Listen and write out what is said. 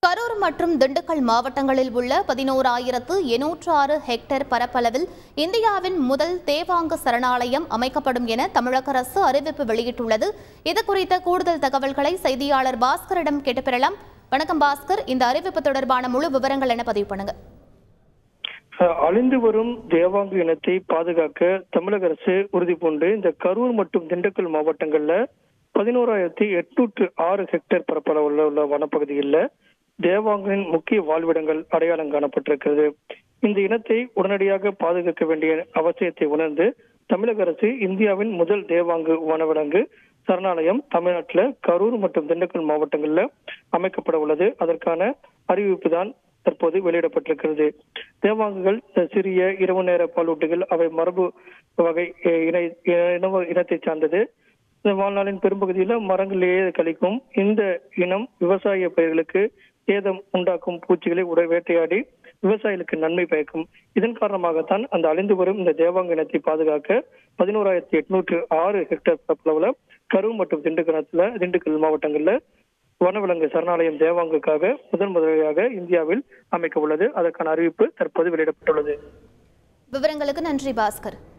கரூர் மற்றும் திண்டுக்கல் மாவட்டங்களில் உள்ள பதினோராயிரத்து எண்ணூற்று ஆறு ஹெக்டேர் பரப்பளவில் இந்தியாவின் முதல் தேவாங்கு சரணாலயம் அமைக்கப்படும் என தமிழக அரசு அறிவிப்பு வெளியிட்டுள்ளது இது குறித்த கூடுதல் தகவல்களை செய்தியாளர் பாஸ்கரிடம் கேட்டு பெறலாம் வணக்கம் பாஸ்கர் இந்த அறிவிப்பு தொடர்பான முழு விவரங்கள் என பதிவு பண்ணுங்க அஹ் அழிந்து வரும் தேவாங்கு இனத்தை பாதுகாக்க தமிழக அரசு உறுதி பூண்டு இந்த கரூர் மற்றும் திண்டுக்கல் மாவட்டங்கள்ல பதினோராயிரத்தி எட்நூற்று ஆறு ஹெக்டேர் பரப்பளவுள்ள உள்ள வனப்பகுதிகளில் தேவாங்கின் முக்கிய வாழ்விடங்கள் அடையாளம் காணப்பட்டிருக்கிறது இந்த இனத்தை உடனடியாக பாதுகாக்க வேண்டிய அவசியத்தை உணர்ந்து தமிழக அரசு இந்தியாவின் முதல் தேவாங்கு வனவிலங்கு சரணாலயம் தமிழ்நாட்டில் கரூர் மற்றும் திண்டுக்கல் மாவட்டங்களில் அமைக்கப்பட உள்ளது அதற்கான அறிவிப்பு தான் தற்போது வெளியிடப்பட்டிருக்கிறது தேவாங்குகள் சிறிய இரவு நேர பாலூட்டிகள் அவை மரபு வகை அஹ், இணை இனவ இனத்தை சார்ந்தது இந்த வாழ்நாளின் பெரும்பகுதியில மரங்களிலேயே கழிக்கும் இந்த இனம் விவசாய பயிர்களுக்கு சேதம் உண்டாக்கும் பூச்சிகளை உட வேட்டையாடி விவசாயிகளுக்கு நன்மை பயக்கும் இதன் காரணமாகத்தான் அந்த அழிந்து வரும் இந்த தேவாங்க இனத்தை பாதுகாக்க பதினோராயிரத்தி எட்நூற்று ஆறு ஹெக்டேர் பரப்பளவுல கரூர் மற்றும் திண்டுக்கலத்துல திண்டுக்கல் மாவட்டங்கள்ல வனவிலங்கு சரணாலயம் தேவாங்குக்காக முதன் முதலியாக இந்தியாவில் அமைக்க உள்ளது அதற்கான அறிவிப்பு தற்போது வெளியிடப்பட்டுள்ளது விவரங்களுக்கு நன்றி பாஸ்கர்